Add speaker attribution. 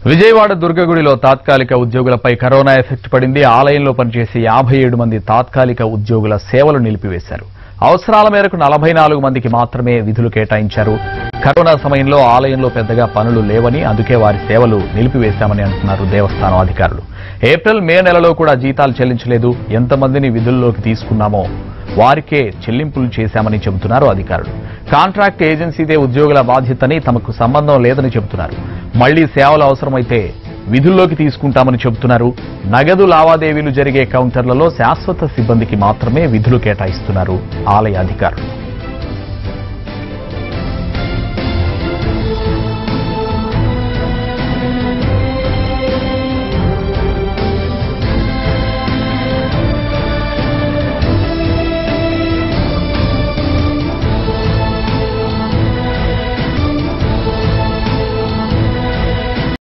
Speaker 1: విజయవాడ దుర్గగుడిలో తాత్కాలిక ఉద్యోగులపై corona effect పడింది ఆలయంలో పనిచేసే యాభై ఏడు మంది తాత్కాలిక ఉద్యోగుల సేవలు నిలిపివేశారు అవసరాల మేరకు నలభై నాలుగు మందికి మాత్రమే విధులు కేటాయించారు కరోనా సమయంలో ఆలయంలో పెద్దగా పనులు లేవని అందుకే వారి సేవలు నిలిపివేశామని అంటున్నారు దేవస్థానం అధికారులు ఏప్రిల్ మే నెలలో కూడా జీతాలు చెల్లించలేదు ఎంతమందిని విధుల్లోకి తీసుకున్నామో వారికే చెల్లింపులు చేశామని చెబుతున్నారు అధికారులు కాంట్రాక్ట్ ఏజెన్సీదే ఉద్యోగుల బాధ్యతని తమకు సంబంధం లేదని చెబుతున్నారు మళ్లీ సేవలు అవసరమైతే విధుల్లోకి తీసుకుంటామని చెబుతున్నారు నగదు లావాదేవీలు జరిగే కౌంటర్లలో శాశ్వత సిబ్బందికి మాత్రమే విధులు కేటాయిస్తున్నారు ఆలయ అధికారులు